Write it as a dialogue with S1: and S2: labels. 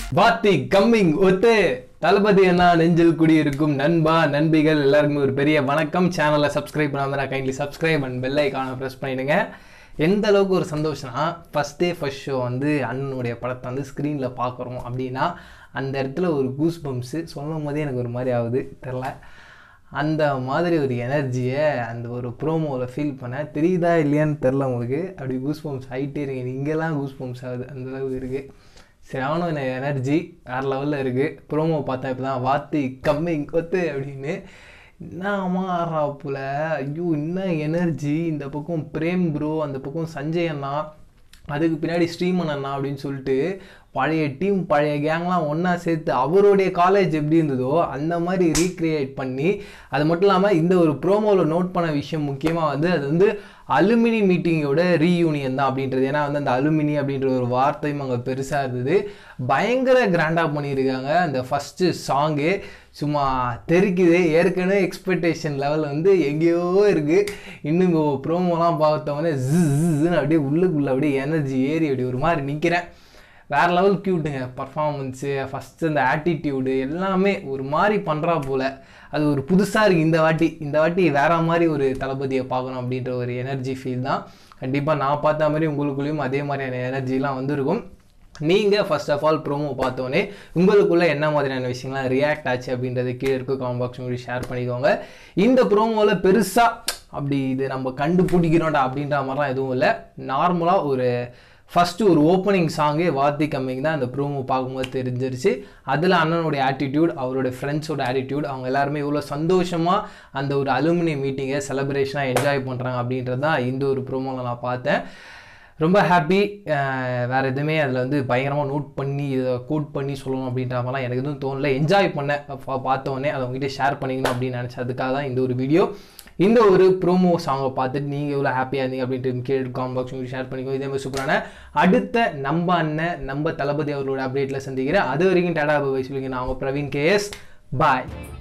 S1: வாத்தி coming ஒத்து தளபதி அண்ணா நெஞ்சில் குடியிருக்கும் நண்பா நண்பிகள் எல்லாருக்குமே ஒரு பெரிய வணக்கம் சேனலை சப்ஸ்கிரைப் பண்ணாம கைண்ட்லி சப்ஸ்கிரைப் அண்ட் பெல் ஐக்கானை ப்ரெஸ் பண்ணிடுங்க எந்த அளவுக்கு ஒரு சந்தோஷம்னா ஃபஸ்ட் டே ஃபர்ஸ்ட் ஷோ வந்து அண்ணனுடைய படத்தை வந்து ஸ்க்ரீனில் பார்க்குறோம் அப்படின்னா அந்த இடத்துல ஒரு கூஸ் பம்ப்ஸு சொல்லும் போதே எனக்கு ஒரு மாதிரி ஆகுது தெரில அந்த மாதிரி ஒரு எனர்ஜியை அந்த ஒரு ப்ரோமோவில் ஃபீல் பண்ணேன் தெரியுதா இல்லையான்னு தெரில உங்களுக்கு அப்படி கூஸ் பம்ப்ஸ் ஆகிட்டே இருக்கு இங்கெல்லாம் கூஸ் பம்ப்ஸ் ஆகுது அந்த அளவுக்கு இருக்குது சரியான எனர்ஜி வேறு லெவலில் இருக்குது ப்ரோமோ பார்த்தா இப்போ தான் வாத்தி கம்மிங் கொத்து அப்படின்னு என்ன மாறாப்புல ஐயோ என்ன எனர்ஜி இந்த பக்கம் பிரேம் ப்ரோ அந்த பக்கம் சஞ்சய் அண்ணா அதுக்கு பின்னாடி ஸ்ரீமன் அண்ணா அப்படின்னு சொல்லிட்டு பழைய டீம் பழைய கேங்லாம் ஒன்றா சேர்த்து அவருடைய காலேஜ் எப்படி இருந்ததோ அந்த மாதிரி ரீக்ரியேட் பண்ணி அது மட்டும் இல்லாமல் இந்த ஒரு ப்ரோமோவில் நோட் பண்ண விஷயம் முக்கியமாக வந்து அது வந்து அலுமினி மீட்டிங்கோட ரீயூனியன் தான் அப்படின்றது ஏன்னா வந்து அந்த அலுமினி அப்படின்ற ஒரு வார்த்தையும் அங்கே பெருசாக இருந்தது பயங்கர கிராண்டாக பண்ணியிருக்காங்க அந்த ஃபஸ்ட்டு சாங்கு சும்மா தெரிக்குது ஏற்கனவே எக்ஸ்பெக்டேஷன் லெவல் வந்து எங்கேயோ இருக்குது இன்னும் ப்ரோமோலாம் பார்த்தவொடனே ஜின்னு அப்படியே உள்ளுக்குள்ளே அப்படியே எனர்ஜி ஏறி அப்படி ஒரு மாதிரி நிற்கிறேன் வேறு லெவல் க்யூட்டுங்க பர்ஃபார்மன்ஸு ஃபஸ்ட்டு அந்த ஆட்டிடியூடு எல்லாமே ஒரு மாதிரி பண்ணுறா போல் அது ஒரு புதுசாக இருக்குது இந்த வாட்டி இந்த வாட்டி வேற மாதிரி ஒரு தளபதியை பார்க்கணும் அப்படின்ற ஒரு எனர்ஜி ஃபீல் தான் கண்டிப்பாக நான் பார்த்த மாதிரி உங்களுக்குள்ளேயும் அதே மாதிரியான எனர்ஜிலாம் வந்திருக்கும் நீங்கள் ஃபர்ஸ்ட் ஆஃப் ஆல் ப்ரோமோ பார்த்தோன்னே உங்களுக்குள்ளே என்ன மாதிரியான விஷயங்கள்லாம் ரியாக்ட் ஆச்சு அப்படின்றத கீழே இருக்க காமெண்ட் பாக்ஸ் உங்களுக்கு ஷேர் பண்ணிக்கோங்க இந்த ப்ரோமோவில் பெருசாக அப்படி இது நம்ம கண்டுபிடிக்கிறோம்டா அப்படின்ற மாதிரிலாம் எதுவும் இல்லை நார்மலாக ஒரு ஃபஸ்ட்டு ஒரு ஓப்பனிங் சாங்கே வாத்தி கம்மிங் தான் அந்த ப்ரோமோ பார்க்கும்போது தெரிஞ்சிருச்சு அதில் அண்ணனுடைய ஆட்டிடியூட் அவருடைய ஃப்ரெண்ட்ஸோட ஆட்டிடியூட் அவங்க எல்லாருமே இவ்வளோ சந்தோஷமாக அந்த ஒரு அலுமினி மீட்டிங்கை செலிப்ரேஷனாக என்ஜாய் பண்ணுறாங்க அப்படின்றது தான் இந்த ஒரு ப்ரோமோவில் நான் பார்த்தேன் ரொம்ப ஹாப்பி வேறு எதுவுமே அதில் வந்து பயங்கரமாக நோட் பண்ணி இதை கோட் பண்ணி சொல்லணும் அப்படின்ற மாதிரிலாம் எனக்கு எதுவும் தோணல என்ஜாய் பண்ணேன் பார்த்த உடனே அதை உங்ககிட்ட ஷேர் பண்ணிக்கணும் அப்படின்னு நினச்சதுக்காக தான் இந்த ஒரு வீடியோ இந்த ஒரு ப்ரோமோ சாங்கை பார்த்துட்டு நீங்கள் எவ்வளோ ஹாப்பியாக இருந்தீங்க அப்படின்ட்டு கேட்டு காமெண்ட் பாக்ஸ் உங்களுக்கு ஷேர் பண்ணிக்கோ இதே மாதிரி சூப்பரான அடுத்த நம்ம அண்ணன் நம்ம தளபதி அவர்களோட அப்டேட்டில் சந்திக்கிறேன் அது வரைக்கும் டாடா பை சொல்லிங்க நான் அவங்க பிரவீன் கேஎஸ் பாய்